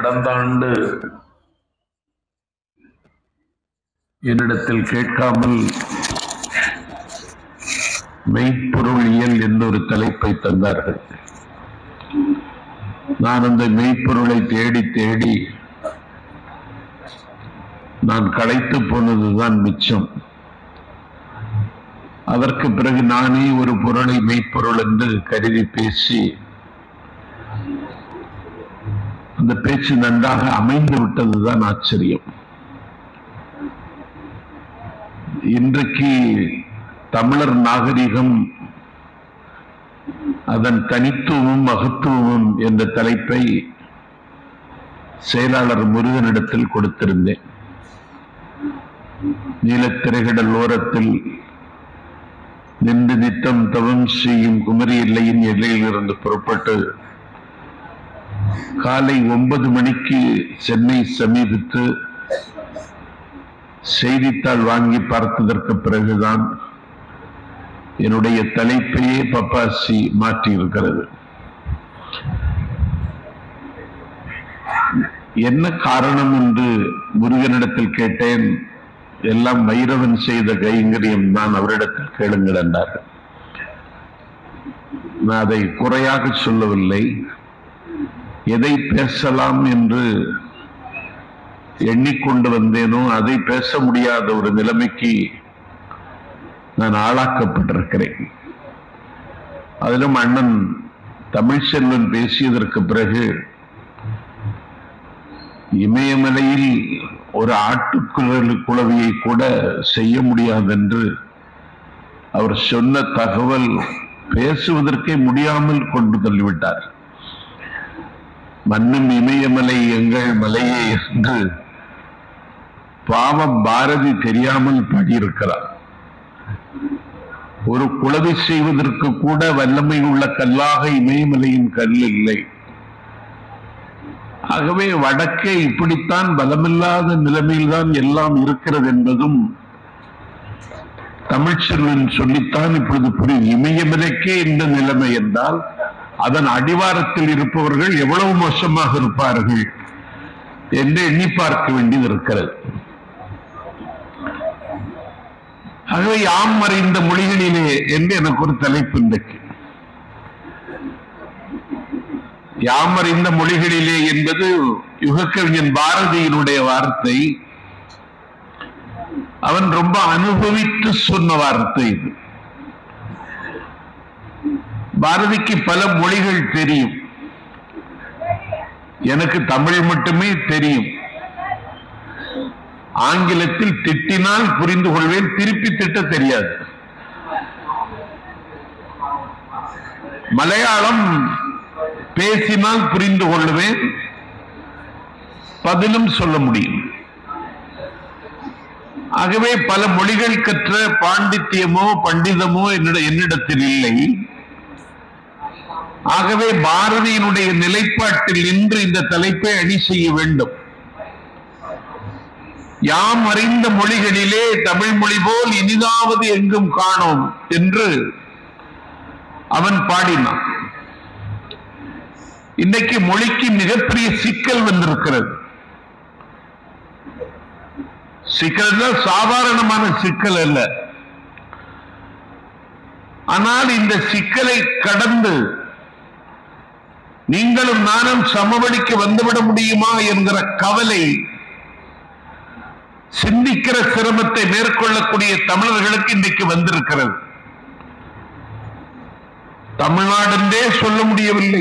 கடந்த ஆண்டு என்னிடத்தில் கேட்காமல் மெய்ப்பொருளியல் എന്നൊരു தலைப்பை தந்தார்கள் நான் அந்த மெய்ப்பொருளை தேடி தேடி நான் களைத்து போனதுதான் மிச்சம் அதற்கு பிறகு நானே ஒரு பொருளை மெய்ப்பொருள் என்று கருதி பேசி அந்த பேச்சு நன்றாக அமைந்து விட்டதுதான் ஆச்சரியம் இன்றைக்கு தமிழர் நாகரிகம் அதன் தனித்துவமும் மகத்துவமும் என்ற தலைப்பை செயலாளர் முருகனிடத்தில் கொடுத்திருந்தேன் நீலத்திரைகடல் ஓரத்தில் நின்று நித்தம் தவம் செய்யும் குமரி எல்லையின் எல்லையில் இருந்து புறப்பட்டு காலை ஒன்பது மணிக்கு சென்னை சமீபித்து செய்தித்தாள் வாங்கி பார்த்ததற்கு பிறகுதான் என்னுடைய தலைப்பையே பப்பாசி மாற்றி இருக்கிறது என்ன காரணம் என்று முருகனிடத்தில் கேட்டேன் எல்லாம் வைரவன் செய்த கைங்கரியம் தான் அவரிடத்தில் கேளுங்கள் என்றார்கள் நான் அதை குறையாக சொல்லவில்லை எதை பேசலாம் என்று எண்ணிக்கொண்டு வந்தேனோ அதை பேச முடியாத ஒரு நிலைமைக்கு நான் ஆளாக்கப்பட்டிருக்கிறேன் அதிலும் அண்ணன் தமிழ்ச்செல்வன் பேசியதற்கு பிறகு இமயமலையில் ஒரு ஆட்டுக்குழல் குளவியை கூட செய்ய முடியாது என்று அவர் சொன்ன தகவல் பேசுவதற்கே முடியாமல் கொண்டு தள்ளிவிட்டார் மண்ணும் இமயமலை எங்கள் மலையே என்று பாவம் பாரதி தெரியாமல் பாடியிருக்கிறார் ஒரு குளவி செய்வதற்கு கூட வல்லமை உள்ள கல்லாக இமயமலையின் கல் இல்லை ஆகவே வடக்கே இப்படித்தான் பலமில்லாத நிலைமையில்தான் எல்லாம் இருக்கிறது என்பதும் தமிழ்ச்செல்வன் சொல்லித்தான் இப்பொழுது புரியும் இமயமலைக்கே இந்த நிலைமை என்றால் அதன் அடிவாரத்தில் இருப்பவர்கள் எவ்வளவு மோசமாக இருப்பார்கள் என்று எண்ணி பார்க்க வேண்டியது இருக்கிறது ஆகவே யாம் அறிந்த மொழிகளிலே என்று எனக்கு ஒரு தலைப்பு இன்றைக்கு யாம் அறிந்த மொழிகளிலே என்பது யுகக்கவிஞன் பாரதியினுடைய வார்த்தை அவன் ரொம்ப அனுபவித்து சொன்ன வார்த்தை இது பாரதிக்கு பல மொழிகள் தெரியும் எனக்கு தமிழ் மட்டுமே தெரியும் ஆங்கிலத்தில் திட்டினால் புரிந்து கொள்வேன் திருப்பி திட்ட தெரியாது மலையாளம் பேசினால் புரிந்து கொள்வேன் பதிலும் சொல்ல முடியும் ஆகவே பல மொழிகள் கற்ற பாண்டித்யமோ பண்டிதமோ என்னிட என்னிடத்தில் இல்லை ஆகவே பாரதியினுடைய நிலைப்பாட்டில் நின்று இந்த தலைப்பை அணி செய்ய வேண்டும் யாம் அறிந்த மொழிகளிலே தமிழ் மொழி போல் இனிதாவது எங்கும் காணோம் என்று அவன் பாடினான் இன்னைக்கு மொழிக்கு மிகப்பெரிய சிக்கல் வந்திருக்கிறது சிக்கல் சாதாரணமான சிக்கல் அல்ல ஆனால் இந்த சிக்கலை கடந்து நீங்களும் நானும் சமவெளிக்கு வந்துவிட முடியுமா என்கிற கவலை சிந்திக்கிற சிரமத்தை மேற்கொள்ளக்கூடிய தமிழர்களுக்கு இன்றைக்கு வந்திருக்கிறது தமிழ்நாடு என்றே சொல்ல முடியவில்லை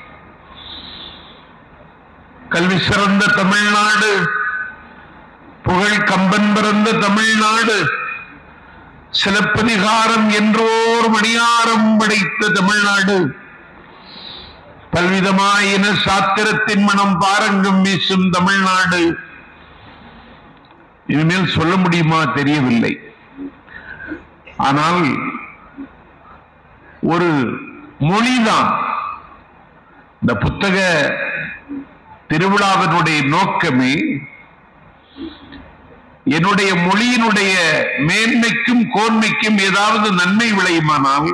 கல்வி சிறந்த தமிழ்நாடு புகழ் கம்பன் பிறந்த தமிழ்நாடு சிலப்பதிகாரம் என்றோர் மணியாரம் படைத்த தமிழ்நாடு பல்விதமாயின சாத்திரத்தின் மனம் பாரங்கம் வீசும் தமிழ்நாடு இனிமேல் சொல்ல முடியுமா தெரியவில்லை ஆனால் ஒரு மொழிதான் இந்த புத்தக திருவிழாவினுடைய நோக்கமே என்னுடைய மொழியினுடைய மேன்மைக்கும் கோன்மைக்கும் ஏதாவது நன்மை விளையுமானால்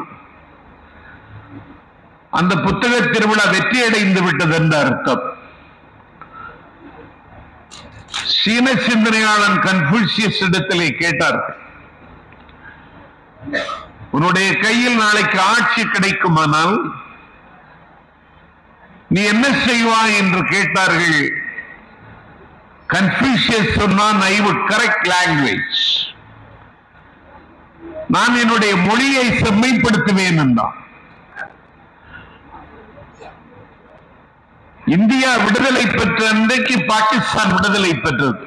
அந்த புத்தக திருவிழா வெற்றி அடைந்து விட்டது என்ற அர்த்தம் சீன சிந்தனையாளன் கன்ஃபூசியஸ் இடத்திலே கேட்டார்கள் உன்னுடைய கையில் நாளைக்கு ஆட்சி கிடைக்குமானால் நீ என்ன செய்வாய் என்று கேட்டார்கள் கன்ஃபூசியஸ் சொன்னான் ஐ வுட் கரெக்ட் லாங்குவேஜ் நான் என்னுடைய மொழியை செம்மைப்படுத்துவேன் என்றான் இந்தியா விடுதலை பெற்ற அன்றைக்கு பாகிஸ்தான் விடுதலை பெற்றது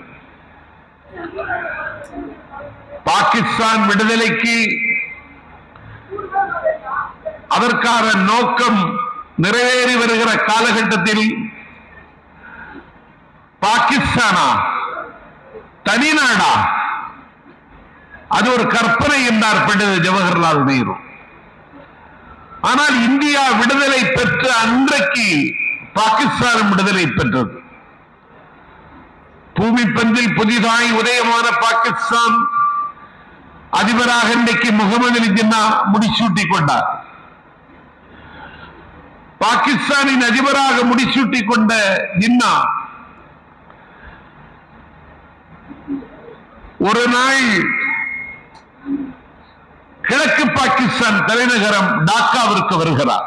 பாகிஸ்தான் விடுதலைக்கு அதற்கான நோக்கம் நிறைவேறி வருகிற காலகட்டத்தில் பாகிஸ்தானா தனிநாடா அது ஒரு கற்பனை என்றார் பண்டித ஜவஹர்லால் நேரு ஆனால் இந்தியா விடுதலை பெற்ற அன்றைக்கு பாகிஸ்தான் விடுதலை பெற்றது பூமி பந்தில் புதிதாய் உதயமான பாகிஸ்தான் அதிபராக இன்றைக்கு முகமது அலி ஜின்னா முடிசூட்டிக் கொண்டார் பாகிஸ்தானின் அதிபராக முடிசூட்டிக் கொண்ட ஜின்னா ஒரு நாள் கிழக்கு பாகிஸ்தான் தலைநகரம் டாக்காவிற்கு வருகிறார்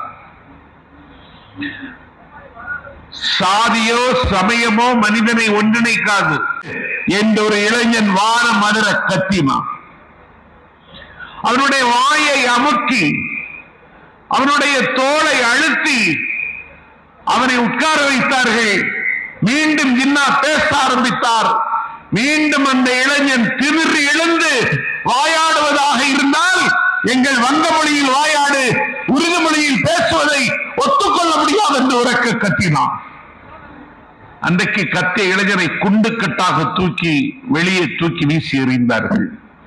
சாதியோ சமயமோ மனிதனை ஒன்றிணைக்காது என்ற ஒரு இளைஞன் வானம் அதிர கத்தினான் அவனுடைய வாயை அமுக்கி அவனுடைய தோலை அழுத்தி அவனை உட்கார வைத்தார்கள் மீண்டும் ஜின்னா பேச ஆரம்பித்தார் மீண்டும் அந்த இளைஞன் திமிரி எழுந்து வாயாடுவதாக இருந்தால் எங்கள் வங்க மொழியில் வாயாடு உருது மொழியில் பேசுவதை ஒத்துக்கொள்ள முடியாது என்று உறக்க கத்தினான் அன்றைக்கு கத்திய இளைஞரை குண்டு கட்டாக தூக்கி வெளியே தூக்கி வீசி எறிந்தார்கள்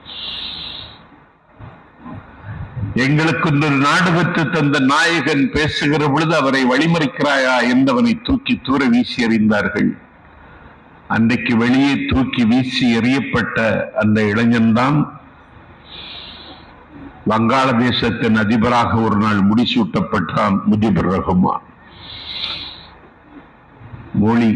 எங்களுக்கு ஒரு நாடு பெற்று தந்த நாயகன் பேசுகிற பொழுது அவரை வழிமறிக்கிறாயா என்றவனை தூக்கி தூர வீசி எறிந்தார்கள் அன்றைக்கு வெளியே தூக்கி வீசி எறியப்பட்ட அந்த இளைஞன்தான் வங்காளதேசத்தின் அதிபராக ஒரு நாள் முடிசூட்டப்பட்டான் முஜிபுர் ரஹ்மான் மொழி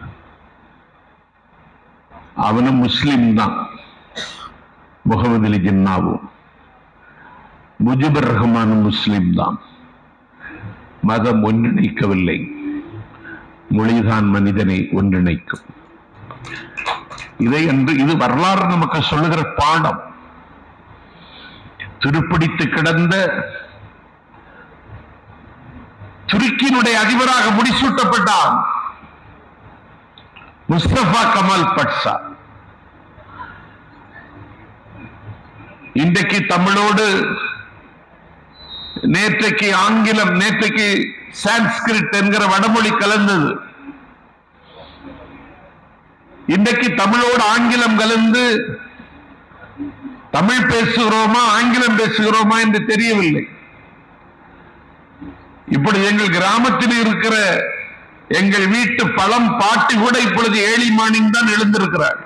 அவனும் முஸ்லிம் தான் முகமது அலி ஜின்னாவும் முஜிபுர் ரஹ்மானும் முஸ்லிம் தான் மதம் ஒன்றிணைக்கவில்லை மொழிதான் மனிதனை ஒன்றிணைக்கும் இதை என்று இது வரலாறு நமக்கு சொல்லுகிற பாடம் துருப்பிடித்து கிடந்த துருக்கியினுடைய அதிபராக முடிசூட்டப்பட்டார் முஸ்தபா கமால் பட்சா இன்றைக்கு தமிழோடு நேற்றைக்கு ஆங்கிலம் நேற்றைக்கு சான்ஸ்கிரிட் என்கிற வடமொழி கலந்தது இன்றைக்கு தமிழோடு ஆங்கிலம் கலந்து தமிழ் பேசுகிறோமா ஆங்கிலம் பேசுகிறோமா என்று தெரியவில்லை இப்படி எங்கள் கிராமத்தில் இருக்கிற எங்கள் வீட்டு பழம் பாட்டி கூட இப்பொழுது ஏழி மானிங் தான் எழுந்திருக்கிறார்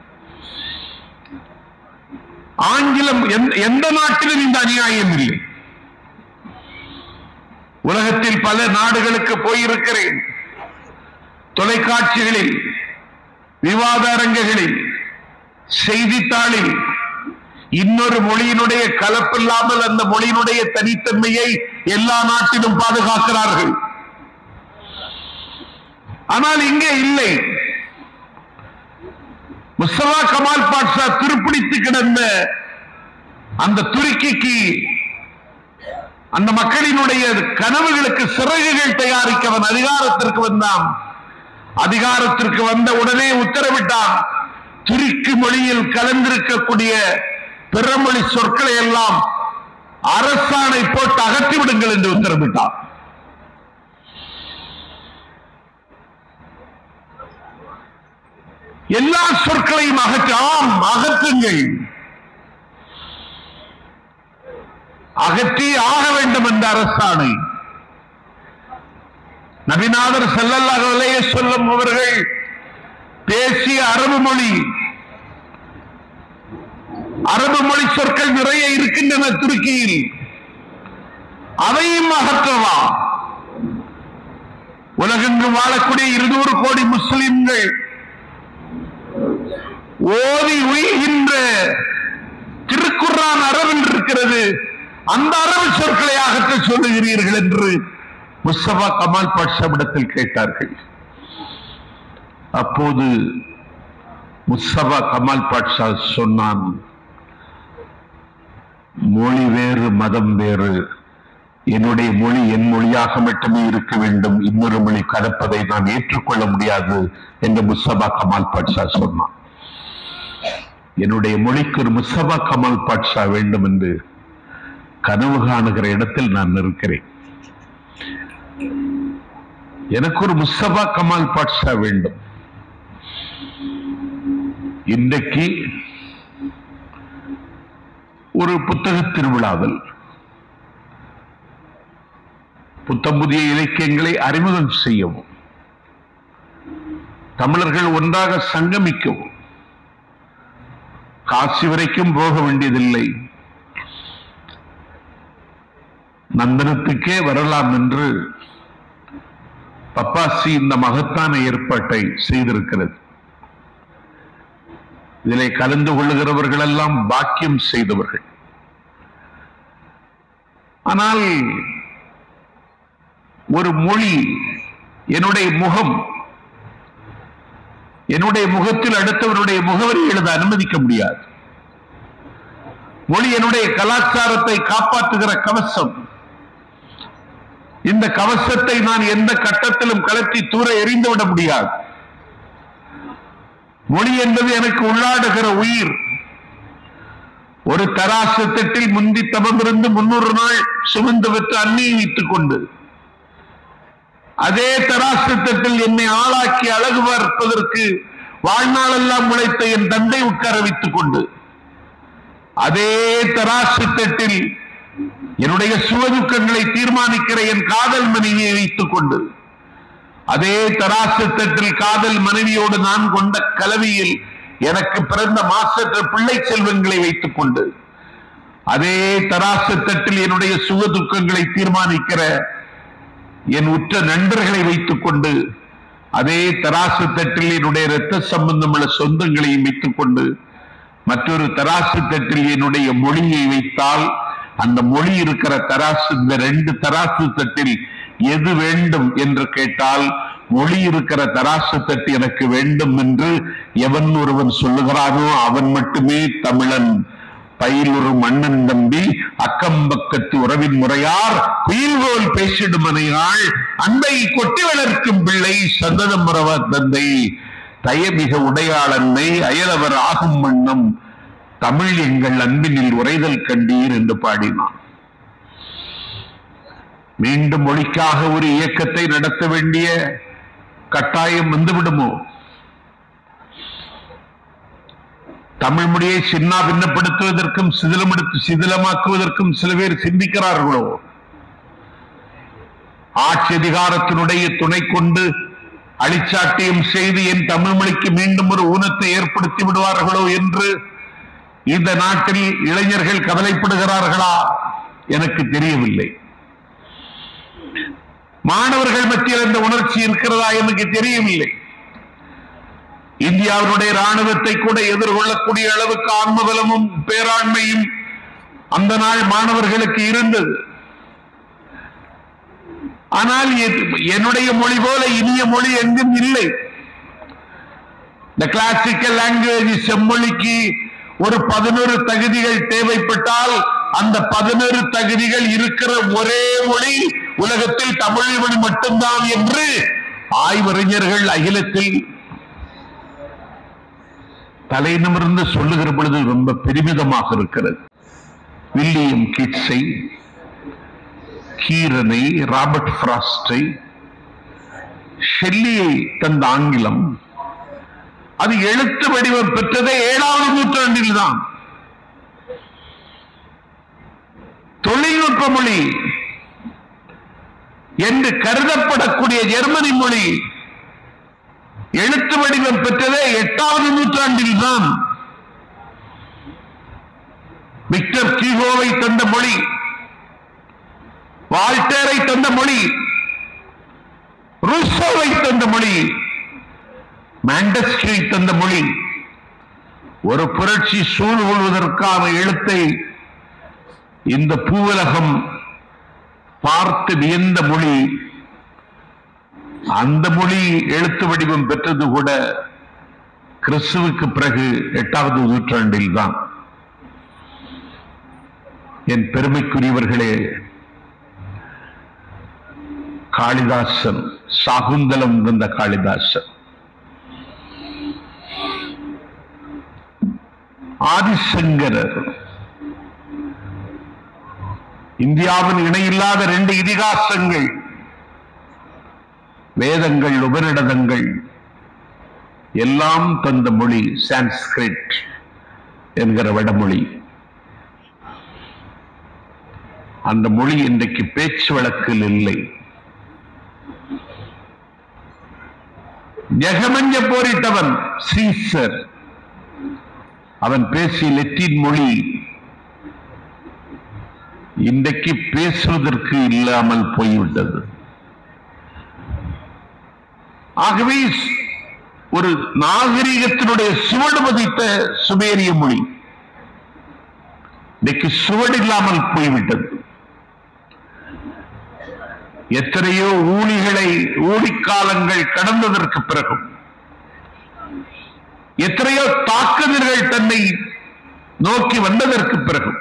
ஆங்கிலம் எந்த- எந்த நாட்டிலும் இந்த அநியாயம் இல்லை உலகத்தில் பல நாடுகளுக்கு போயிருக்கிறேன் தொலைக்காட்சிகளில் விவாத அரங்குகளில் செய்தித்தாளில் இன்னொரு மொழியினுடைய கலப்பில்லாமல் அந்த மொழியினுடைய தனித்தன்மையை எல்லா நாட்டிலும் பாதுகாக்கிறார்கள் ஆனால் இங்கே இல்லை முஸ்தபா கமால் பாட்ஷா துருப்பிடித்து கிடந்த அந்த துருக்கிக்கு அந்த மக்களினுடைய கனவுகளுக்கு சிறகுகள் தயாரிக்க அவன் அதிகாரத்திற்கு வந்தான் அதிகாரத்திற்கு வந்த உடனே உத்தரவிட்டான் துருக்கி மொழியில் கலந்திருக்கக்கூடிய பிறமொழி சொற்களை எல்லாம் அரசாணை போட்டு அகற்றி விடுங்கள் என்று உத்தரவிட்டான் எல்லா சொற்களையும் அகற்ற ஆம் அகற்றுங்கள் அகற்றி ஆக வேண்டும் என்ற அரசாணை நபிநாதர் ஸல்லல்லாஹு அலைஹி சொல்லும் அவர்கள் பேசிய அரபு மொழி அரபு மொழி சொற்கள் நிறைய இருக்கின்றன துருக்கியில் அதையும் அகற்றவா உலகெங்கும் வாழக்கூடிய இருநூறு கோடி முஸ்லிம்கள் ஓதி உய்கின்ற திருக்குர்ஆன் அரபில் இருக்கிறது அந்த அரபு சொற்களை அகற்ற சொல்லுகிறீர்கள் என்று முஸ்தபா கமால் பாட்ஷாவிடத்தில் கேட்டார்கள் அப்போது முஸ்தபா கமால் பாட்ஷா சொன்னான் மொழி வேறு மதம் வேறு என்னுடைய மொழி என் மொழியாக மட்டுமே இருக்க வேண்டும் இன்னொரு மொழி கலப்பதை நான் ஏற்றுக்கொள்ள முடியாது என்று முஸ்தபா கமால் பாட்ஷா சொன்னான் என்னுடைய மொழிக்கு ஒரு முஸ்தபா கமால் பாட்ஷா வேண்டும் என்று கனவு காணுகிற இடத்தில் நான் இருக்கிறேன் எனக்கு ஒரு முஸ்தபா கமால் பாட்ஷா வேண்டும் இன்றைக்கு ஒரு புத்தக திருவிழாவில் புத்தம் புதிய இலக்கியங்களை அறிமுகம் செய்யவும் தமிழர்கள் ஒன்றாக சங்கமிக்கவும் காசி வரைக்கும் போக வேண்டியதில்லை நந்தனத்துக்கே வரலாம் என்று பப்பாசி இந்த மகத்தான ஏற்பாட்டை செய்திருக்கிறது இதிலே கலந்து கொள்ளுகிறவர்கள் எல்லாம் பாக்கியம் செய்தவர்கள் ஆனால் ஒரு மொழி என்னுடைய முகம் என்னுடைய முகத்தில் அடுத்தவருடைய முகவரி எழுத அனுமதிக்க முடியாது மொழி என்னுடைய கலாச்சாரத்தை காப்பாற்றுகிற கவசம் இந்த கவசத்தை நான் எந்த கட்டத்திலும் கலத்தி தூர எறிந்துவிட முடியாது மொழி என்பது எனக்கு உள்ளாடுகிற உயிர் ஒரு தராசு தட்டில் முந்தி தவமிருந்து முன்னூறு நாள் சுமந்து விட்டு அந்நியை வைத்துக் கொண்டு அதே தராசு தட்டில் என்னை ஆளாக்கி அழகு பார்ப்பதற்கு வாழ்நாளெல்லாம் உழைத்த என் தந்தை உட்கார வைத்துக் கொண்டு அதே தராசு தட்டில் என்னுடைய சுவதுக்கங்களை தீர்மானிக்கிற என் காதல் மனைவியை வைத்துக் கொண்டு அதே தராசு தட்டில் காதல் மனைவியோடு நான் கொண்ட கலவியில் எனக்கு பிறந்த மாசற்ற பிள்ளை செல்வங்களை வைத்துக் கொண்டு அதே தராசு தட்டில் என்னுடைய சுக துக்கங்களை தீர்மானிக்கிற என் உற்ற நண்பர்களை வைத்துக் கொண்டு அதே தராசு தட்டில் என்னுடைய இரத்த சம்பந்தமுள்ள சொந்தங்களையும் வைத்துக் கொண்டு மற்றொரு தராசு தட்டில் என்னுடைய மொழியை வைத்தால் அந்த மொழி இருக்கிற தராசு இந்த ரெண்டு தராசு தட்டில் எது வேண்டும் என்று கேட்டால் மொழி இருக்கிற தராசு தட்டு எனக்கு வேண்டும் என்று எவன் ஒருவன் சொல்லுகிறானோ அவன் மட்டுமே தமிழன் பயில் ஒரு மன்னன் தம்பி அக்கம் பக்கத்து உறவின் முறையார் குயில் போல் பேசிடும் மனையாள் அன்பை கொட்டி வளர்க்கும் பிள்ளை சந்ததம் மறவ தந்தை தயமிக உடையாளன்னை அயலவர் ஆகும் வண்ணம் தமிழ் எங்கள் அன்பினில் உரைதல் கண்டீர் என்று பாடினான் மீண்டும் மொழிக்காக ஒரு இயக்கத்தை நடத்த வேண்டிய கட்டாயம் வந்துவிடுமோ தமிழ் மொழியை சின்னா பின்னப்படுத்துவதற்கும் சிதிலமெடுத்து சிதிலமாக்குவதற்கும் சில பேர் சிந்திக்கிறார்களோ ஆட்சி அதிகாரத்தினுடைய துணை கொண்டு அழிச்சாட்டியம் செய்து என் தமிழ் மொழிக்கு மீண்டும் ஒரு ஊனத்தை ஏற்படுத்தி விடுவார்களோ என்று இந்த நாட்டில் இளைஞர்கள் கவலைப்படுகிறார்களா எனக்கு தெரியவில்லை மாணவர்கள் மத்தியில் இந்த உணர்ச்சி இருக்கிறதா எனக்கு தெரியவில்லை இந்தியாவினுடைய ராணுவத்தை கூட எதிர்கொள்ளக்கூடிய அளவுக்கு ஆன்மபலமும் பேராண்மையும் அந்த நாள் மாணவர்களுக்கு இருந்தது ஆனால் எ- என்னுடைய மொழி போல இனிய மொழி எங்கும் இல்லை இந்த கிளாசிக்கல் லாங்குவேஜ் செம்மொழிக்கு ஒரு பதினொரு தகுதிகள் தேவைப்பட்டால் அந்த பதினொரு தகுதிகள் இருக்கிற ஒரே மொழி உலகத்தில் தமிழ் மொழி மட்டும்தான் என்று ஆய்வறிஞர்கள் அகிலத்தில் தலை நிமிர்ந்து சொல்லுகிற பொழுது ரொம்ப பெருமிதமாக இருக்கிறது வில்லியம் கிட்ஸை கீரனை ராபர்ட் ஃப்ராஸ்டை ஷெல்லியை தந்த ஆங்கிலம் அது எழுத்து வடிவம் பெற்றதே ஏழாவது நூற்றாண்டில் தான் தொழில்நுட்ப மொழி என்று கருதப்படக்கூடிய ஜெர்மனி மொழி எழுத்து வடிவம் பெற்றதே எட்டாவது நூற்றாண்டில் தான் விக்டர் கீகோவை தந்த மொழி வால்டேரை தந்த மொழி ருசோவை தந்த மொழி மாண்டஸ்கியை தந்த மொழி ஒரு புரட்சி சூழ்கொள்வதற்கான எழுத்தை இந்த பூவுலகம் பார்த்து வியந்த மொழி அந்த மொழி எழுத்து வடிவம் பெற்றது கூட கிறிஸ்துவுக்கு பிறகு எட்டாவது நூற்றாண்டில் தான் என் பெருமைக்குரியவர்களே காளிதாசன் சாகுந்தலம் இருந்த காளிதாசன் ஆதிசங்கரர் இந்தியாவின் இணையில்லாத ரெண்டு இதிகாசங்கள் வேதங்கள் உபநிடதங்கள் எல்லாம் தந்த மொழி சான்ஸ்கிரிட் என்கிற வடமொழி அந்த மொழி இன்றைக்கு பேச்சு வழக்கில் இல்லை ஜெகமஞ்ச போரிட்டவன் சீசர் அவன் பேசிய லெட்டின் மொழி இன்றைக்கு பேசுவதற்கு இல்லாமல் போய்விட்டது ஆகவே ஒரு நாகரிகத்தினுடைய சுவடு மதித்த சுமேரிய மொழி இன்றைக்கு சுவடு இல்லாமல் போய்விட்டது எத்தனையோ ஊழிகளை ஊழிக்காலங்கள் கடந்ததற்கு பிறகும் எத்தனையோ தாக்குதல்கள் தன்னை நோக்கி வந்ததற்கு பிறகும்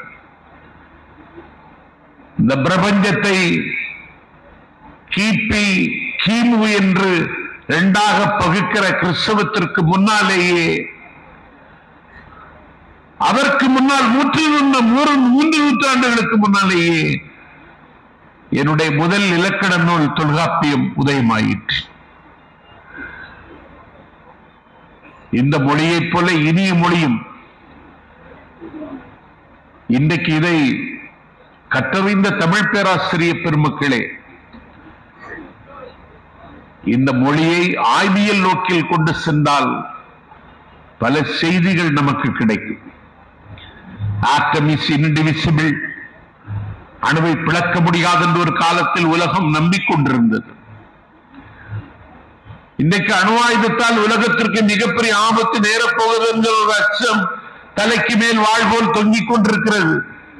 இந்த பிரபஞ்சத்தை கிபி கிமு என்று இரண்டாக பகுக்கிற கிறிஸ்தவத்திற்கு முன்னாலேயே அதற்கு முன்னால் நூற்றி ஒன்று மூன்று மூன்று நூற்றாண்டுகளுக்கு முன்னாலேயே என்னுடைய முதல் இலக்கண நூல் தொல்காப்பியம் உதயமாயிற்று இந்த மொழியைப் போல இனிய மொழியும் இன்றைக்கு இதை கற்றறிந்த தமிழ் பேராசிரியர் பெருமக்களே இந்த மொழியை ஆய்வியல் நோக்கில் கொண்டு சென்றால் பல செய்திகள் நமக்கு கிடைக்கும் ஆட்டம் இஸ் இன்டிவிசிபிள் அணுவை பிளக்க முடியாது என்று ஒரு காலத்தில் உலகம் நம்பிக்கொண்டிருந்தது இன்றைக்கு அணு ஆயுதத்தால் உலகத்திற்கு மிகப்பெரிய ஆபத்து நேரப்போகுது என்கிற ஒரு அச்சம் தலைக்கு மேல் வாழ்போல் தொங்கிக் கொண்டிருக்கிறது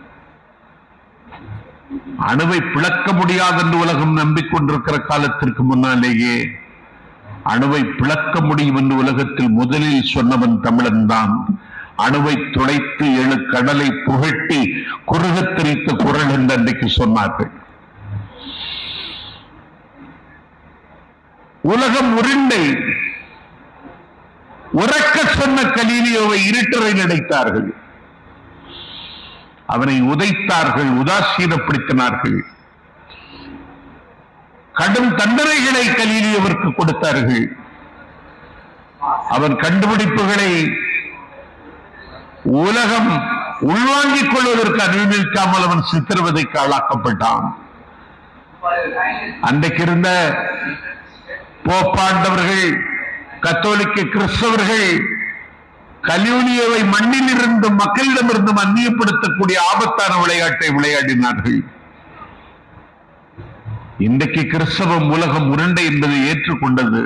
அணுவை பிளக்க முடியாது என்று உலகம் நம்பிக்கொண்டிருக்கிற காலத்திற்கு முன்னாலேயே அணுவை பிளக்க முடியும் என்று உலகத்தில் முதலில் சொன்னவன் தமிழன் தான் அணுவை துடைத்து எழு கடலை புகட்டி குறுகத் திரித்த குரல் என்று அன்றைக்கு சொன்னார்கள் உலகம் உருண்டை உறக்க சொன்ன கலீலியோவை இருட்டரை நினைத்தார்கள் அவனை உதைத்தார்கள் உதாசீனப்படுத்தினார்கள் கடும் தண்டனைகளை கலீலியோவிற்கு கொடுத்தார்கள் அவன் கண்டுபிடிப்புகளை உலகம் உள்வாங்கிக் கொள்வதற்கு அனுமதிக்காமல் அவன் சித்திரவதைக்கு ஆளாக்கப்பட்டான் அன்றைக்கு இருந்த போப்பாண்டவர்கள் கத்தோலிக்க கிறிஸ்தவர்கள் கலியூனியவை மண்ணில் இருந்து மக்களிடமிருந்து அந்நியப்படுத்தக்கூடிய ஆபத்தான விளையாட்டை விளையாடினார்கள் இன்றைக்கு கிறிஸ்தவம் உலகம் உருண்டை என்பதை ஏற்றுக்கொண்டது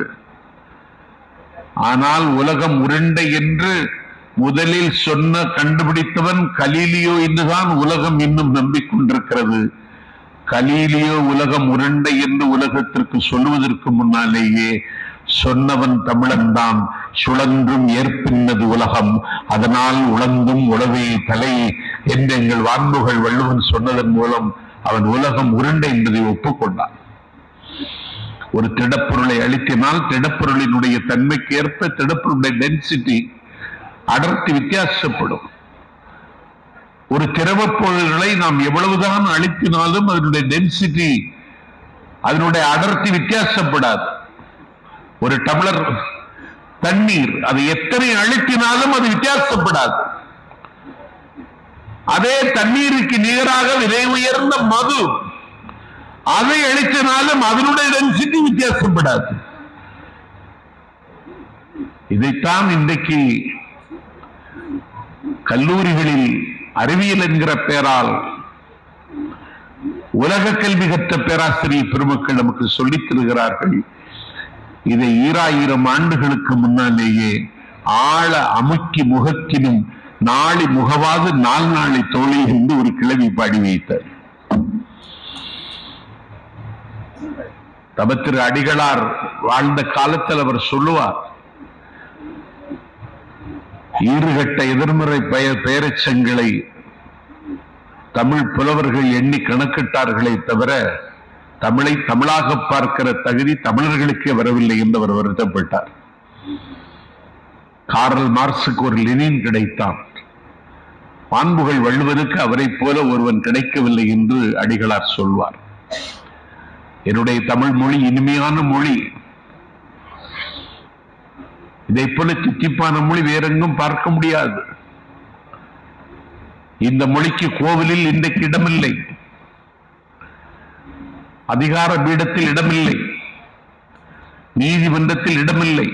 ஆனால் உலகம் உருண்டை என்று முதலில் சொன்ன கண்டுபிடித்தவன் கலீலியோ என்றுதான் உலகம் இன்னும் நம்பிக்கொண்டிருக்கிறது கலீலியோ உலகம் உருண்டை என்று உலகத்திற்கு சொல்லுவதற்கு முன்னாலேயே சொன்னவன் தமிழன் தான் சுழன்றும் ஏற்பின்னது உலகம் அதனால் உழந்தும் உழவே தலை என்று எங்கள் வான்புகள் வள்ளுவன் சொன்னதன் மூலம் அவன் உலகம் உருண்டை என்பதை ஒப்புக்கொண்டான் ஒரு திடப்பொருளை அளித்தினால் திடப்பொருளினுடைய தன்மைக்கு ஏற்ப திடப்பொருளுடைய டென்சிட்டி அடர்த்தி வித்தியாசப்படும் ஒரு திரவப் பொருள்களை நாம் எவ்வளவுதான் அழுத்தினாலும் அதனுடைய டென்சிட்டி அதனுடைய அடர்த்தி வித்தியாசப்படாது ஒரு டம்ளர் தண்ணீர் அதை எத்தனை அழுத்தினாலும் அது வித்தியாசப்படாது அதே தண்ணீருக்கு நிகராக விலை உயர்ந்த மது அதை அழித்தினாலும் அதனுடைய டென்சிட்டி வித்தியாசப்படாது இதைத்தான் இன்றைக்கு கல்லூரிகளில் அறிவியல் என்கிற பெயரால் உலக கல்வி கற்ற பேராசிரியர் பெருமக்கள் நமக்கு சொல்லித் தருகிறார்கள் இதை ஈராயிரம் ஆண்டுகளுக்கு முன்னாலேயே ஆழ அமுக்கி முகக்கினும் நாளி முகவாது நாள் நாளை தோழி என்று ஒரு கிழவி பாடி வைத்தார் தப திரு அடிகளார் வாழ்ந்த காலத்தில் அவர் சொல்லுவார் ஈறுகட்ட எதிர்மறை பெயர் பெயரச்சங்களை தமிழ் புலவர்கள் எண்ணி கணக்கிட்டார்களே தவிர தமிழை தமிழாக பார்க்கிற தகுதி தமிழர்களுக்கே வரவில்லை என்று அவர் வருத்தப்பட்டார் காரல் மார்க்சுக்கு ஒரு லெனின் கிடைத்தான் பான்புகள் வள்ளுவருக்கு அவரைப் போல ஒருவன் கிடைக்கவில்லை என்று அடிகளார் சொல்வார் என்னுடைய தமிழ் மொழி இனிமையான மொழி இதை போல தித்திப்பான மொழி வேறெங்கும் பார்க்க முடியாது இந்த மொழிக்கு கோவிலில் இன்றைக்கு இடமில்லை அதிகார பீடத்தில் இடமில்லை நீதிமன்றத்தில் இடமில்லை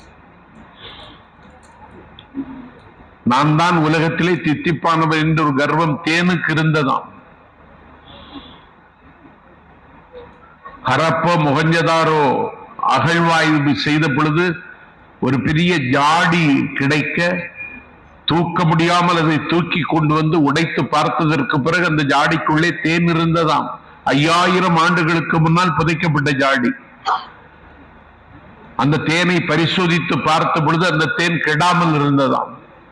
நான் தான் உலகத்திலே தித்திப்பானவன் என்ற ஒரு கர்வம் தேனுக்கு இருந்ததாம் ஹரப்போ முகஞ்சதாரோ அகழ்வாய்வு செய்த பொழுது ஒரு பெரிய ஜாடி கிடைக்க தூக்க முடியாமல் அதை தூக்கி கொண்டு வந்து உடைத்து பார்த்ததற்கு பிறகு அந்த ஜாடிக்குள்ளே தேன் இருந்ததாம் ஐயாயிரம் ஆண்டுகளுக்கு முன்னால் புதைக்கப்பட்ட ஜாடி அந்த தேனை பரிசோதித்து பார்த்த பொழுது அந்த தேன் கெடாமல் இருந்ததாம்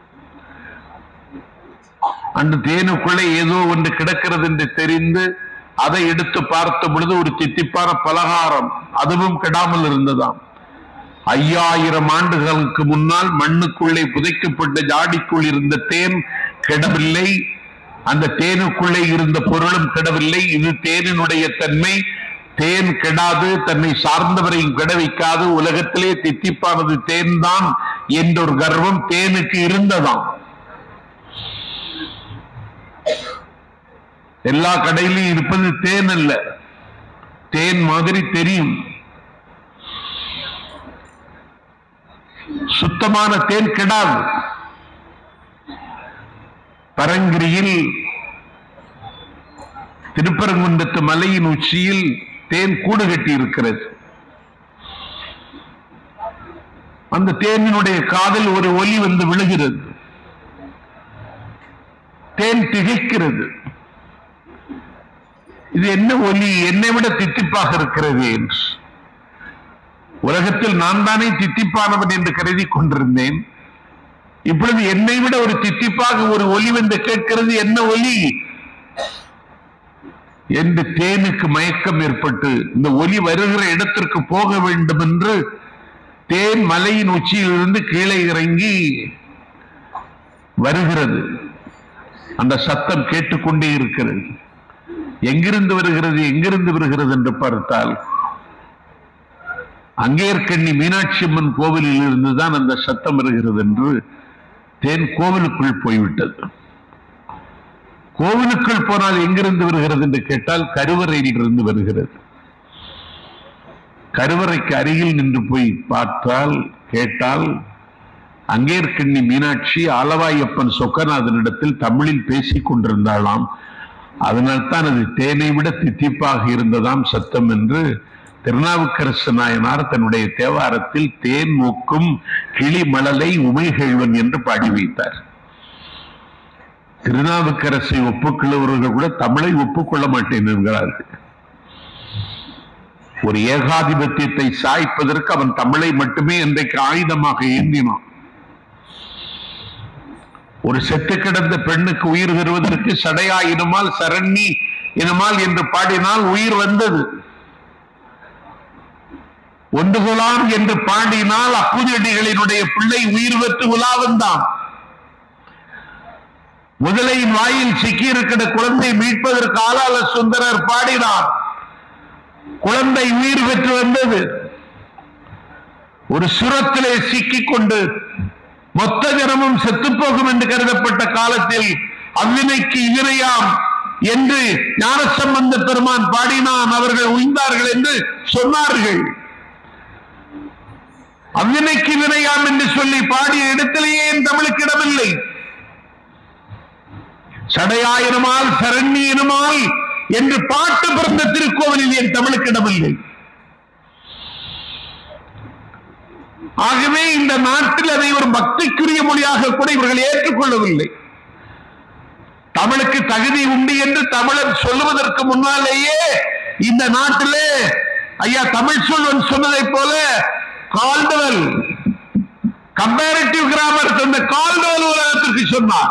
அந்த தேனுக்குள்ளே ஏதோ ஒன்று கிடக்கிறது என்று தெரிந்து அதை எடுத்து பார்த்த பொழுது ஒரு தித்திப்பான பலகாரம் அதுவும் கெடாமல் இருந்ததாம் ஐயாயிரம் ஆண்டுகளுக்கு முன்னால் மண்ணுக்குள்ளே புதைக்கப்பட்ட ஜாடிக்குள் இருந்த தேன் கெடவில்லை அந்த தேனுக்குள்ளே இருந்த பொருளும் கெடவில்லை இது தேனினுடைய தன்மை தேன் கெடாது தன்னை சார்ந்தவரையும் கெட வைக்காது உலகத்திலே தித்திப்பானது தேன் தான் என்ற ஒரு கர்வம் தேனுக்கு இருந்ததாம் எல்லா கடையிலும் இருப்பது தேன் அல்ல தேன் மாதிரி தெரியும் சுத்தமான தேன் கெடாது பரங்கிரியில் திருப்பரங்குன்றத்து மலையின் உச்சியில் தேன் கூடு கட்டி இருக்கிறது அந்த தேனினுடைய காதில் ஒரு ஒலி வந்து விழுகிறது தேன் திகைக்கிறது இது என்ன ஒலி என்னை விட தித்திப்பாக இருக்கிறது என்று உலகத்தில் நான் தானே தித்திப்பானவன் என்று கருதி கொண்டிருந்தேன் இப்பொழுது என்னை விட ஒரு தித்திப்பாக ஒரு ஒலி வந்து கேட்கிறது என்ன ஒலி என்று தேனுக்கு மயக்கம் ஏற்பட்டு இந்த ஒலி வருகிற இடத்திற்கு போக வேண்டும் என்று தேன் மலையின் உச்சியிலிருந்து கீழே இறங்கி வருகிறது அந்த சத்தம் கேட்டுக்கொண்டே இருக்கிறது எங்கிருந்து வருகிறது எங்கிருந்து வருகிறது என்று பார்த்தால் அங்கேற்கண்ணி மீனாட்சி அம்மன் கோவிலில் இருந்துதான் அந்த சத்தம் வருகிறது என்று தேன் கோவிலுக்குள் போய்விட்டது கோவிலுக்குள் போனால் எங்கிருந்து வருகிறது என்று கேட்டால் கருவறையில் இருந்து வருகிறது கருவறைக்கு அருகில் நின்று போய் பார்த்தால் கேட்டால் அங்கேற்கண்ணி மீனாட்சி ஆலவாயப்பன் சொக்கநாதனிடத்தில் தமிழில் பேசிக் கொண்டிருந்தாளாம் அதனால்தான் அது தேனை விட தித்திப்பாக இருந்ததாம் சத்தம் என்று திருநாவுக்கரசு நாயனார் தன்னுடைய தேவாரத்தில் தேன் மூக்கும் கிளி மலலை உமைகழ்வன் என்று பாடி வைத்தார் திருநாவுக்கரசை ஒப்புக்கொள்ளுவர்கள் கூட தமிழை ஒப்புக்கொள்ள மாட்டேன் என்கிறார்கள் ஒரு ஏகாதிபத்தியத்தை சாய்ப்பதற்கு அவன் தமிழை மட்டுமே இன்றைக்கு ஆயுதமாக ஏந்தினான் ஒரு செத்து கிடந்த பெண்ணுக்கு உயிர் தருவதற்கு சடையா இனமால் சரண்ணி இனமால் என்று பாடினால் உயிர் வந்தது ஒன்றுகொலாம் என்று பாடினால் அப்புதடிகளினுடைய பிள்ளை உயிர் பெற்று உலா வந்தான் முதலையின் வாயில் சிக்கியிருக்கிற குழந்தை மீட்பதற்கு ஆளாள சுந்தரர் பாடினார் குழந்தை உயிர் பெற்று வந்தது ஒரு சுரத்திலே சிக்கிக் கொண்டு மொத்த ஜனமும் செத்துப்போகும் என்று கருதப்பட்ட காலத்தில் அவ்வினைக்கு இவினையாம் என்று ஞானசம்பந்த பெருமான் பாடினான் அவர்கள் உய்ந்தார்கள் என்று சொன்னார்கள் அவ்வினைக்கு வினையாம் என்று சொல்லி பாடிய இடத்திலேயே என் தமிழுக்கு இடமில்லை சடையாயிரமால் சரண்யினுமால் என்று பாட்டு பிறந்த திருக்கோவிலில் என் தமிழுக்கு இடமில்லை ஆகவே இந்த நாட்டில் அதை ஒரு பக்திக்குரிய மொழியாக கூட இவர்கள் ஏற்றுக்கொள்ளவில்லை தமிழுக்கு தகுதி உண்டு என்று தமிழர் சொல்லுவதற்கு முன்னாலேயே இந்த நாட்டிலே ஐயா தமிழ் சொல்வன் சொன்னதை போல கால்டுவல் கம்பேரிட்டிவ் கிராமர் தந்த கால்டுவல் உலகத்திற்கு சொன்னார்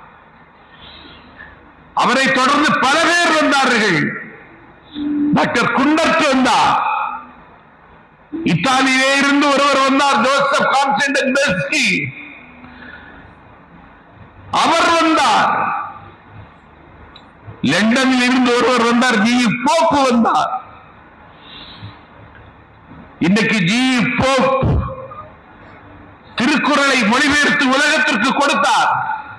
அவரை தொடர்ந்து பல பேர் வந்தார்கள் டாக்டர் குண்டர்ட் வந்தார் இத்தாலியிலே இருந்து ஒருவர் வந்தார் ஜோசப் கான்ஸ்டன்டன் பெஸ்கி அவர் வந்தார் லண்டனில் இருந்து ஒருவர் வந்தார் ஜி போப் வந்தார் இன்னைக்கு ஜி போப் திருக்குறளை மொழிபெயர்த்து உலகத்திற்கு கொடுத்தார்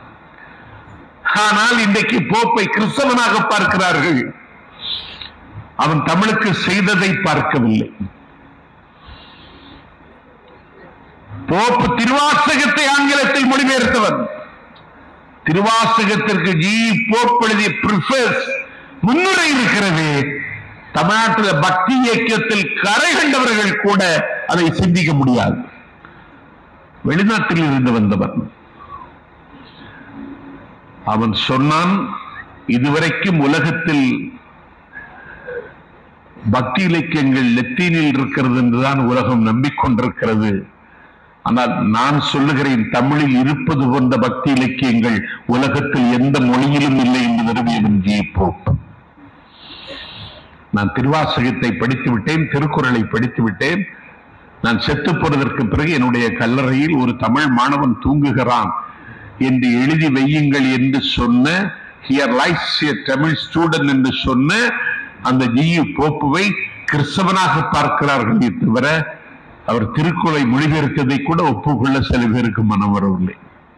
ஆனால் இன்றைக்கு போப்பை கிறிஸ்தவனாக பார்க்கிறார்கள் அவன் தமிழுக்கு செய்ததை பார்க்கவில்லை போப்பு திருவாசகத்தை ஆங்கிலத்தில் மொழிபெயர்த்தவன் திருவாசகத்திற்கு ஜி போப் எழுதிய ப்ரிஃபர்ஸ் முன்னுரை இருக்கிறது தமிழ்நாட்டில் பக்தி இயக்கத்தில் கரை கண்டவர்கள் கூட அதை சிந்திக்க முடியாது வெளிநாட்டில் இருந்து வந்தவன் அவன் சொன்னான் இதுவரைக்கும் உலகத்தில் பக்தி இலக்கியங்கள் லத்தீனில் இருக்கிறது என்றுதான் உலகம் நம்பிக்கொண்டிருக்கிறது ஆனால் நான் சொல்லுகிறேன் தமிழில் இருப்பது போன்ற பக்தி இலக்கியங்கள் உலகத்தில் எந்த மொழியிலும் இல்லை என்று நிறுவியவன் ஜி போப் நான் திருவாசகத்தை படித்து விட்டேன் திருக்குறளை படித்து விட்டேன் நான் செத்து போனதற்கு பிறகு என்னுடைய கல்லறையில் ஒரு தமிழ் மாணவன் தூங்குகிறான் என்று எழுதி வையுங்கள் என்று சொன்ன ஹியர் லைஸ் தமிழ் ஸ்டூடெண்ட் என்று சொன்ன அந்த ஜியு போப்புவை கிறிஸ்தவனாக பார்க்கிறார்களே தவிர அவர் திருக்குறளை மொழிபெயர்த்ததை கூட ஒப்புக்கொள்ள சில பேருக்கு மனம் வரவில்லை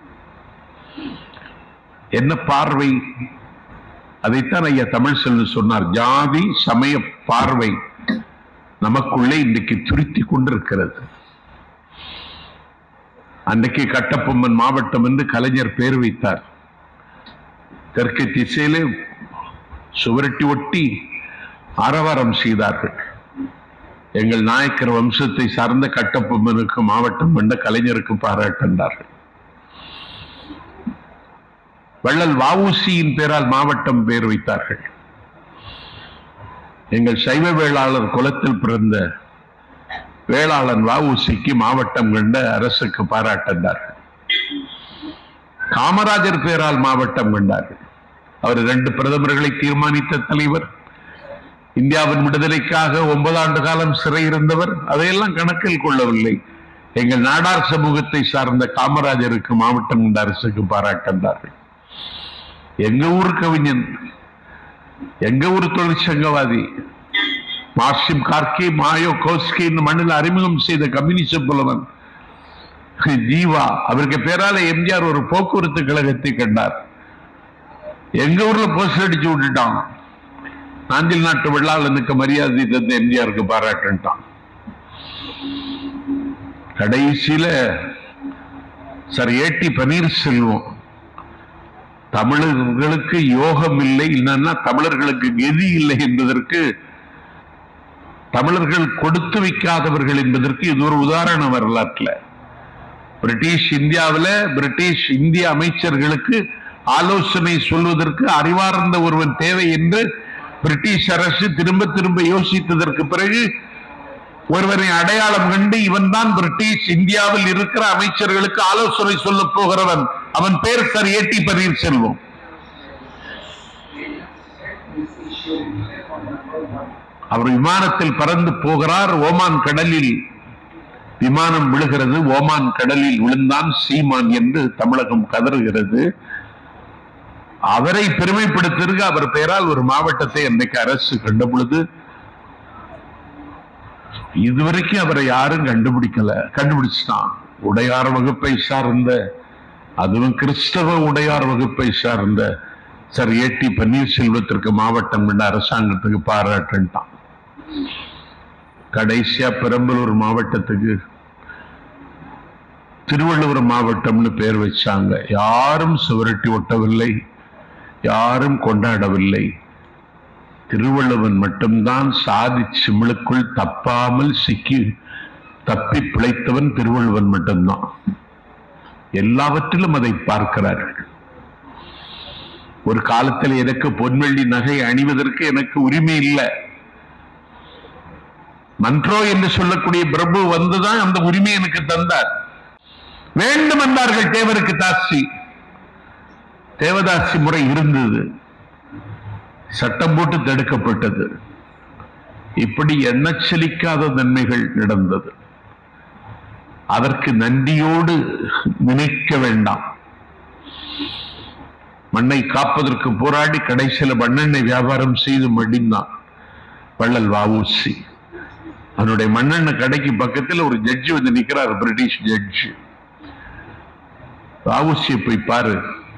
என்ன பார்வை அதைத்தான் ஐயா தமிழ் செல்வன் சொன்னார் ஜாதி சமய பார்வை நமக்குள்ளே இன்றைக்கு துருத்தி கொண்டிருக்கிறது அன்றைக்கு கட்டபொம்மன் மாவட்டம் என்று கலைஞர் பேர் வைத்தார் தெற்கு திசையிலே சுவரட்டி ஒட்டி ஆரவாரம் செய்தார்கள் எங்கள் நாயக்கர் வம்சத்தை சார்ந்த கட்டபொம்மனுக்கு மாவட்டம் என்ற கலைஞருக்கு பாராட்டினார்கள் வள்ளல் வவுசியின் பேரால் மாவட்டம் பேர் வைத்தார்கள் எங்கள் சைவ வேளாளர் குலத்தில் பிறந்த வேளாளன் வவுசிக்கு மாவட்டம் கண்ட அரசுக்கு பாராட்டினார்கள் காமராஜர் பேரால் மாவட்டம் கண்டார்கள் அவர் இரண்டு பிரதமர்களை தீர்மானித்த தலைவர் இந்தியாவின் விடுதலைக்காக ஒன்பது ஆண்டு காலம் சிறை இருந்தவர் அதையெல்லாம் கணக்கில் கொள்ளவில்லை எங்கள் நாடார் சமூகத்தை சார்ந்த காமராஜருக்கு மாவட்டம் கண்ட அரசுக்கு பாராட்டினார்கள் எங்க ஊர் கவிஞன் எங்க ஊர் தொழிற்சங்கவாதி மார்சிம் கார்கே மாயோ கோஸ்கே இந்த மண்ணில் அறிமுகம் செய்த கம்யூனிச புலவன் ஜீவா அவருக்கு பேரால எம்ஜிஆர் ஒரு போக்குவரத்து கழகத்தை கண்டார் எங்க ஊர்ல போஸ்டர் அடிச்சு விட்டுட்டான் நாஞ்சில் நாட்டு வெள்ளாளனுக்கு மரியாதை தந்த எம்ஜிஆருக்கு பாராட்டுட்டான் கடைசியில சார் ஏடி பன்னீர்செல்வம் தமிழர்களுக்கு யோகம் இல்லை இல்லைன்னா தமிழர்களுக்கு கெதி இல்லை என்பதற்கு தமிழர்கள் கொடுத்து வைக்காதவர்கள் என்பதற்கு இது ஒரு உதாரண வரலாற்றுல பிரிட்டிஷ் இந்தியாவில் பிரிட்டிஷ் இந்திய அமைச்சர்களுக்கு ஆலோசனை சொல்வதற்கு அறிவார்ந்த ஒருவன் தேவை என்று பிரிட்டிஷ் அரசு திரும்ப திரும்ப யோசித்ததற்கு பிறகு ஒருவரை அடையாளம் கண்டு இவன் தான் பிரிட்டிஷ் இந்தியாவில் இருக்கிற அமைச்சர்களுக்கு ஆலோசனை சொல்ல போகிறவன் அவன் பேர் சார் ஏடி பன்னீர்செல்வம் அவர் விமானத்தில் பறந்து போகிறார் ஓமான் கடலில் விமானம் விழுகிறது ஓமான் கடலில் விழுந்தான் சீமான் என்று தமிழகம் கதறுகிறது அவரை பெருமைப்படுத்திருக்க அவர் பெயரால் ஒரு மாவட்டத்தை அன்றைக்கு அரசு கண்ட பொழுது இதுவரைக்கும் அவரை யாரும் கண்டுபிடிக்கல கண்டுபிடிச்சிட்டான் உடையார் வகுப்பை சார்ந்த அதுவும் கிறிஸ்தவ உடையார் வகுப்பை சார்ந்த சார் ஏடி பன்னீர்செல்வத்திற்கு மாவட்டம் கண்ட அரசாங்கத்துக்கு பாராட்டுட்டான் கடைசியா பெரம்பலூர் மாவட்டத்துக்கு திருவள்ளுவர் மாவட்டம்னு பேர் வச்சாங்க யாரும் சுவரட்டி ஒட்டவில்லை யாரும் கொண்டாடவில்லை திருவள்ளுவன் மட்டும்தான் சாதி சிமிழுக்குள் தப்பாமல் சிக்கி தப்பி பிழைத்தவன் திருவள்ளுவன் மட்டும்தான் எல்லாவற்றிலும் அதை பார்க்கிறார்கள் ஒரு காலத்தில் எனக்கு பொன்வெள்ளி நகை அணிவதற்கு எனக்கு உரிமை இல்லை மன்றோ என்று சொல்லக்கூடிய பிரபு வந்துதான் அந்த உரிமை எனக்கு தந்தார் வேண்டும் என்றார்கள் தேவருக்கு தாசி தேவதாசி முறை இருந்தது சட்டம் போட்டு தடுக்கப்பட்டது இப்படி எண்ணச்சலிக்காத நன்மைகள் நடந்தது அதற்கு நன்றியோடு நினைக்க வேண்டாம் மண்ணை காப்பதற்கு போராடி கடைசியில மண்ணெண்ணெய் வியாபாரம் செய்து மடிந்தான் வள்ளல் வஉசி அவனுடைய மண்ணெண்ணெய் கடைக்கு பக்கத்தில் ஒரு ஜட்ஜி வந்து நிக்கிறார் பிரிட்டிஷ் ஜட்ஜி வஉசியை போய் பாரு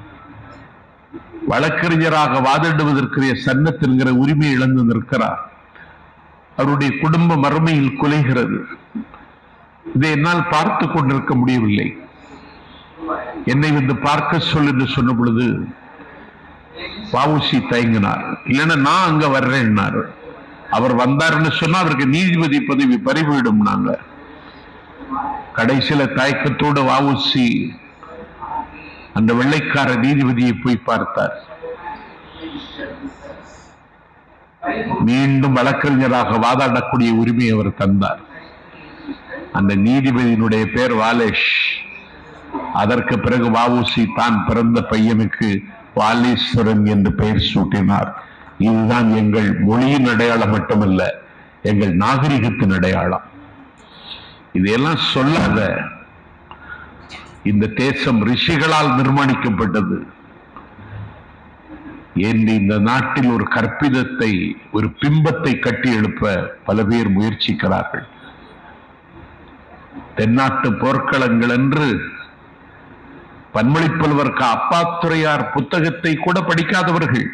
வழக்கறிஞராக வாதிடுவதற்குரிய சன்னத்தின்கிற உரிமை இழந்து நிற்கிறார் அவருடைய குடும்ப மறுமையில் குலைகிறது இதை என்னால் பார்த்து கொண்டிருக்க முடியவில்லை என்னை வந்து பார்க்க சொல் என்று சொன்ன பொழுது வாவுசி தயங்கினார் இல்லைன்னா நான் அங்க வர்றேன்னாரு அவர் வந்தாருன்னு சொன்னா அவருக்கு நீதிபதி பதவி பறிபோயிடும் நாங்க கடைசியில தயக்கத்தோடு வாவுசி அந்த வெள்ளைக்கார நீதிபதியை போய் பார்த்தார் மீண்டும் வழக்கறிஞராக வாதாடக்கூடிய உரிமை அவர் தந்தார் அந்த நீதிபதியினுடைய பேர் வாலேஷ் அதற்கு பிறகு வாவுசி தான் பிறந்த பையனுக்கு வாலீஸ்வரன் என்று பெயர் சூட்டினார் இதுதான் எங்கள் மொழியின் அடையாளம் மட்டுமல்ல எங்கள் நாகரிகத்தின் அடையாளம் இதையெல்லாம் சொல்லாத இந்த தேசம் ரிஷிகளால் நிர்மாணிக்கப்பட்டது என்று இந்த நாட்டில் ஒரு கற்பிதத்தை ஒரு பிம்பத்தை கட்டி எழுப்ப பல பேர் முயற்சிக்கிறார்கள் தென்னாட்டு போர்க்களங்கள் என்று பன்மொழி புலவர் க அப்பாத்துறையார் புத்தகத்தை கூட படிக்காதவர்கள்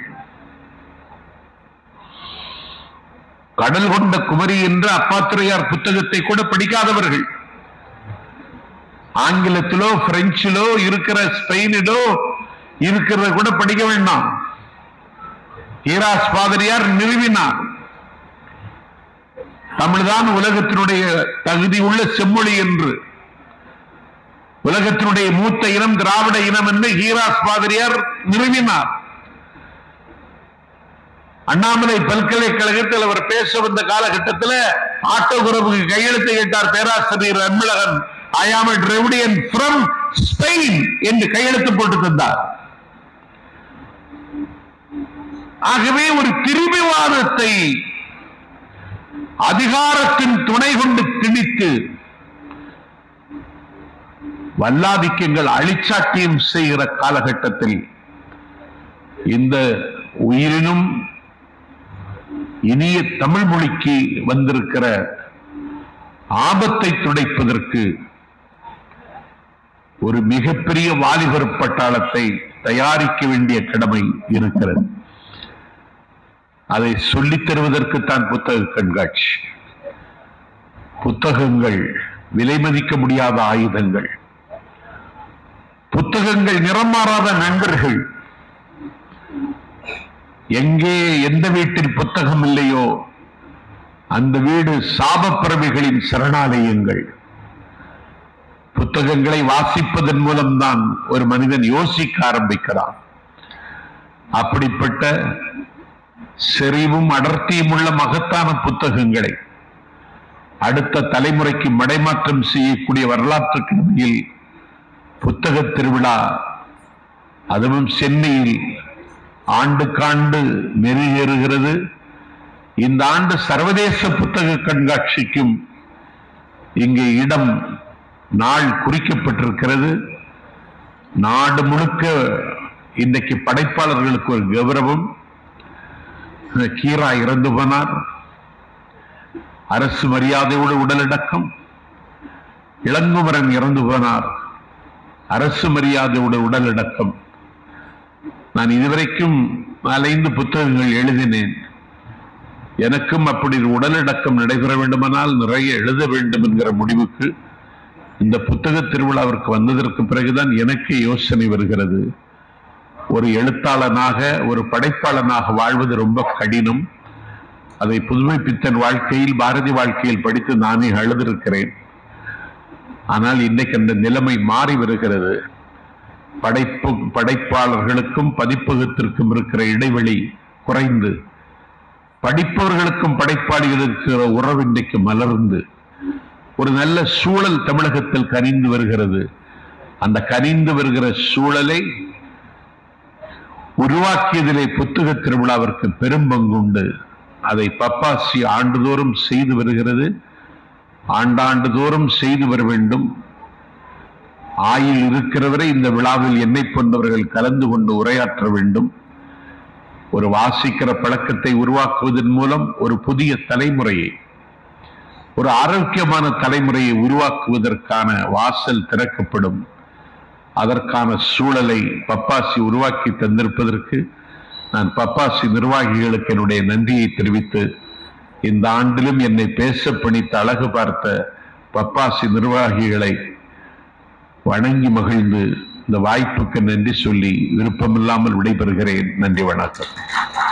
கடல் கொண்ட குமரி என்ற அப்பாத்துறையார் புத்தகத்தை கூட படிக்காதவர்கள் ஆங்கிலத்திலோ பிரெஞ்சிலோ இருக்கிற ஸ்பெயினிலோ இருக்கிறத கூட படிக்க வேண்டாம் ஈராஸ் பாதிரியார் நிறுவினார் தமிழ்தான் உலகத்தினுடைய தகுதி உள்ள செம்மொழி என்று உலகத்தினுடைய மூத்த இனம் திராவிட இனம் என்று ஈராஸ் பாதிரியார் நிறுவினார் அண்ணாமலை பல்கலைக்கழகத்தில் அவர் பேச வந்த காலகட்டத்தில் ஆட்டோகிராஃபுக்கு கையெழுத்து கேட்டார் பேராசிரியர் அன்பழகன் ஐ ஆம் a Dravidian from ஸ்பெயின் என்று கையெழுத்து போட்டு தந்தார் ஆகவே ஒரு திரிபுவாதத்தை அதிகாரத்தின் துணை கொண்டு திணித்து வல்லாதிக்கங்கள் அழிச்சாட்டியம் செய்கிற காலகட்டத்தில் இந்த உயிரினும் இனிய தமிழ் மொழிக்கு வந்திருக்கிற ஆபத்தை துடைப்பதற்கு ஒரு மிகப்பெரிய வாலிபர் பட்டாளத்தை தயாரிக்க வேண்டிய கடமை இருக்கிறது அதை சொல்லித் தருவதற்குத்தான் புத்தக கண்காட்சி புத்தகங்கள் விலை மதிக்க முடியாத ஆயுதங்கள் புத்தகங்கள் நிறம் மாறாத நண்பர்கள் எங்கே எந்த வீட்டில் புத்தகம் இல்லையோ அந்த வீடு சாபப்பிறவிகளின் சரணாலயங்கள் புத்தகங்களை வாசிப்பதன் மூலம்தான் ஒரு மனிதன் யோசிக்க ஆரம்பிக்கிறான் அப்படிப்பட்ட செறிவும் அடர்த்தியும் உள்ள மகத்தான புத்தகங்களை அடுத்த தலைமுறைக்கு மடைமாற்றம் செய்யக்கூடிய வரலாற்று கடமையில் புத்தக திருவிழா அதுவும் சென்னையில் ஆண்டுக்காண்டு மெருகேறுகிறது இந்த ஆண்டு சர்வதேச புத்தக கண்காட்சிக்கும் இங்கே இடம் நாள் குறிக்கப்பட்டிருக்கிறது நாடு முழுக்க இன்றைக்கு படைப்பாளர்களுக்கு ஒரு கௌரவம் கீரா இறந்து போனார் அரசு மரியாதையோடு உடலடக்கம் இளங்குமரன் இறந்து போனார் அரசு மரியாதையோடு உடலடக்கம் நான் இதுவரைக்கும் நாலைந்து புத்தகங்கள் எழுதினேன் எனக்கும் அப்படி உடலடக்கம் நடைபெற வேண்டுமானால் நிறைய எழுத வேண்டும் என்கிற முடிவுக்கு இந்த புத்தக திருவிழாவிற்கு வந்ததற்கு பிறகுதான் எனக்கு யோசனை வருகிறது ஒரு எழுத்தாளனாக ஒரு படைப்பாளனாக வாழ்வது ரொம்ப கடினம் அதை புதுமை பித்தன் வாழ்க்கையில் பாரதி வாழ்க்கையில் படித்து நானே அழுதிருக்கிறேன் ஆனால் இன்றைக்கு அந்த நிலைமை மாறி வருகிறது படைப்பு படைப்பாளர்களுக்கும் பதிப்பகத்திற்கும் இருக்கிற இடைவெளி குறைந்து படிப்பவர்களுக்கும் படைப்பாளிகளுக்கு இருக்கிற உறவு இன்றைக்கு மலர்ந்து ஒரு நல்ல சூழல் தமிழகத்தில் கனிந்து வருகிறது அந்த கனிந்து வருகிற சூழலை உருவாக்கியதிலே புத்தக திருவிழாவிற்கு பெரும் பங்குண்டு அதை பப்பாசி ஆண்டுதோறும் செய்து வருகிறது ஆண்டாண்டு தோறும் செய்து வர வேண்டும் ஆயில் இருக்கிறவரை இந்த விழாவில் என்னை போன்றவர்கள் கலந்து கொண்டு உரையாற்ற வேண்டும் ஒரு வாசிக்கிற பழக்கத்தை உருவாக்குவதன் மூலம் ஒரு புதிய தலைமுறையை ஒரு ஆரோக்கியமான தலைமுறையை உருவாக்குவதற்கான வாசல் திறக்கப்படும் அதற்கான சூழலை பப்பாசி உருவாக்கி தந்திருப்பதற்கு நான் பப்பாசி நிர்வாகிகளுக்கு என்னுடைய நன்றியை தெரிவித்து இந்த ஆண்டிலும் என்னை பேச பணித்து அழகு பார்த்த பப்பாசி நிர்வாகிகளை வணங்கி மகிழ்ந்து இந்த வாய்ப்புக்கு நன்றி சொல்லி விருப்பமில்லாமல் விடைபெறுகிறேன் நன்றி வணக்கம்